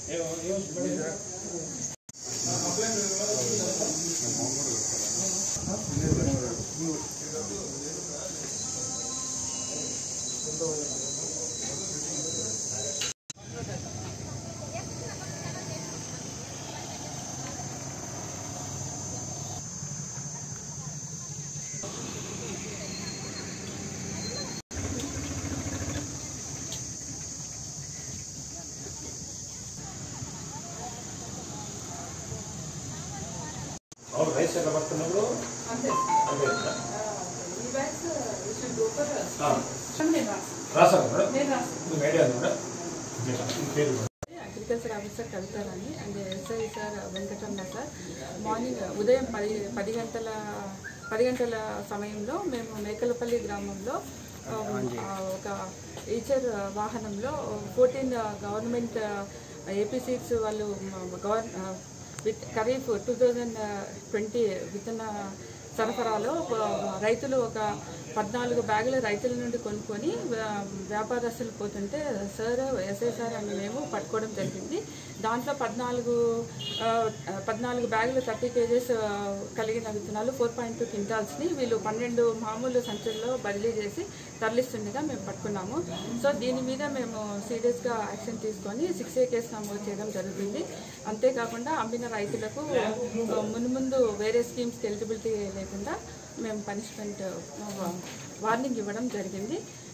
అవును రైస్ ఎట్లా పడుతున్నప్పుడు అంతే అంతే కదా? ఈ బ్యాగ్స్ విషయం గోపర్ ఆ, నేను రాస్తాను రాసారు మేడం నేను రాస్తాను మీకు ఐడియా ఉంది మేడం మీ పేరు madam. Agriculture officer Kavitharani and SI sir Venkataramana sir morning ఉదయం పది పది గంటల పది గంటల సమయంలో మేము మేకలపల్లి గ్రామంలో ఆ, ఆ, ఒక ఈచర్ వాహనంలో ఫోర్టీన్ గవర్నమెంట్ ఏపీ సీట్స్ వాళ్ళు గవర్ with kharif two thousand twenty విత్తన సరఫరాలో ఆ, రైతులు ఒక పద్నాలుగు బ్యాగులు రైతుల నుండి కొనుక్కొని వ్యా- వ్యాపారస్తులు పోతుంటే సార్ ఎస్ఐ సార్ అని మేము పట్టుకోవడం జరిగింది దాంట్లో పద్నాలుగు ఆ, పద్నాలుగు బ్యాగులు థర్టీ కేజెస్ కలిగిన విత్తనాలు ఫోర్ పాయింట్ టూ క్వింటాల్స్ని వీళ్ళు పన్నెండు మామూలు సంచుల్లో బదిలీ చేసి తరలిస్తుండగా మేము పట్టుకున్నాము సో దీని మీద మేము సీరియస్గా యాక్షన్ తీసుకొని సిక్స్ ఏ కేసు నమోదు చేయడం జరుగుతుంది అంతేకాకుండా అమ్మిన రైతులకు ఆ, మున్ముందు వేరే స్కీమ్స్కి ఎలిజిబిలిటీ లేకుండా మేము పనిష్మెంట్ వార్నింగ్ ఇవ్వడం జరిగింది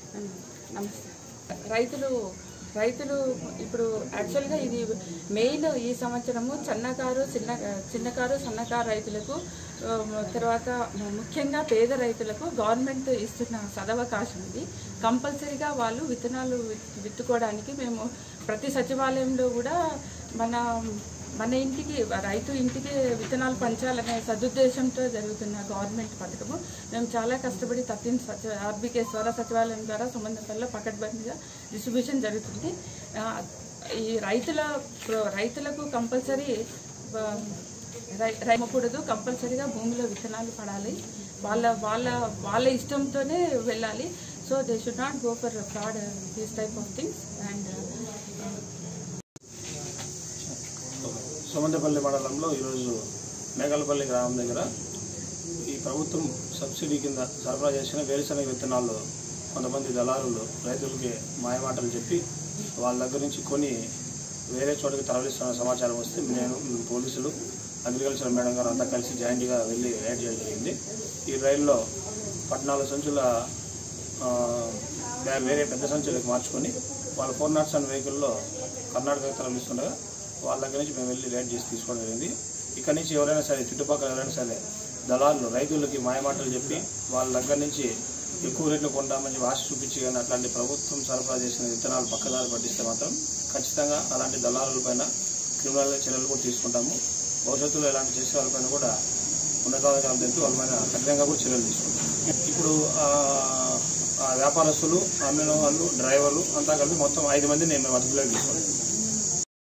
నమస్తే రైతులు రైతులు ఇప్పుడు యాక్చువల్గా ఇది మెయిన్ ఈ సంవత్సరము చిన్నకారు చిన్న చిన్నకారు సన్నకారు రైతులకు ఆ, తర్వాత ముఖ్యంగా పేద రైతులకు గవర్నమెంట్ ఇస్తున్న సదవకాశం ఇది కంపల్సరీగా వాళ్ళు విత్తనాలు విత్- విత్తుకోవడానికి మేము ప్రతి సచివాలయంలో కూడా మన మన ఇంటికి రైతు ఇంటికి విత్తనాలు పంచాలనే సదుద్దేశంతో జరుగుతున్న గవర్నమెంట్ పథకము మేము చాలా కష్టపడి థర్టీన్ సచివ ఆర్బీకేస్ ద్వారా సచివాలయం ద్వారా సంబంధంలో పకడ్బందీగా డిస్ట్రిబ్యూషన్ జరుగుతుంది ఆ, ఈ రైతుల ప్ర- రైతులకు కంపల్సరీ రైమకూడదు కంపల్సరీగా భూమిలో విత్తనాలు పడాలి వాళ్ళ వాళ్ళ వాళ్ళ ఇష్టంతోనే వెళ్ళాలి so they should not go for fraud these type of things and Somandepalli మండలంలో ఈరోజు మేకలపల్లి గ్రామం దగ్గర ఈ ప్రభుత్వం సబ్సిడీ కింద సరఫరా చేసిన వేరుశనగ విత్తనాలు కొంతమంది దళారులు రైతులకి మాయమాటలు చెప్పి వాళ్ళ దగ్గర నుంచి కొని వేరే చోటుకి తరలిస్తున్న సమాచారం వస్తే నేను పోలీసులు అగ్రికల్చర్ మేడం గారు అంతా కలిసి జాయింట్గా వెళ్ళి రైడ్ చేయడం జరిగింది ఈ రైల్లో పద్నాలుగు సంచుల ఆ, వే- వేరే పెద్ద సంచులకు మార్చుకొని వాళ్ళ ఫోర్ నాట్ సెవెన్ వెహికల్లో కర్ణాటకకి తరలిస్తుండగా వాళ్ళ దగ్గర నుంచి మేము వెళ్ళి రైడ్ చేసి తీసుకోవడం జరిగింది ఇక్కడ నుంచి ఎవరైనా సరే చుట్టుపక్కల ఎవరైనా సరే దళారులు రైతులకి మాయమాటలు చెప్పి వాళ్ళ దగ్గర నుంచి ఎక్కువ రేట్లు కొంటామని చెప్పి ఆశ చూపించి కానీ అట్లాంటి ప్రభుత్వం సరఫరా చేసిన విత్తనాలు పక్కదారి పట్టిస్తే మాత్రం ఖచ్చితంగా అలాంటి దళారుల పైన క్రిమినల్ చర్యలు కూడా తీసుకుంటాము భవిష్యత్తులో ఇలాంటి చేసే వాళ్ళపైన కూడా ఉన్నతాధికారులు తెచ్చి వాళ్ళ పైన కఠినంగా కూడా చర్యలు తీసుకుంటాం ఇప్పుడు ఆ, ఆ వ్యాపారస్తులు అమ్మిన వాళ్ళు డ్రైవర్లు అంతా కలిపి మొత్తం ఐదు మందిని మేము అదుపులోకి తీసుకుంటాం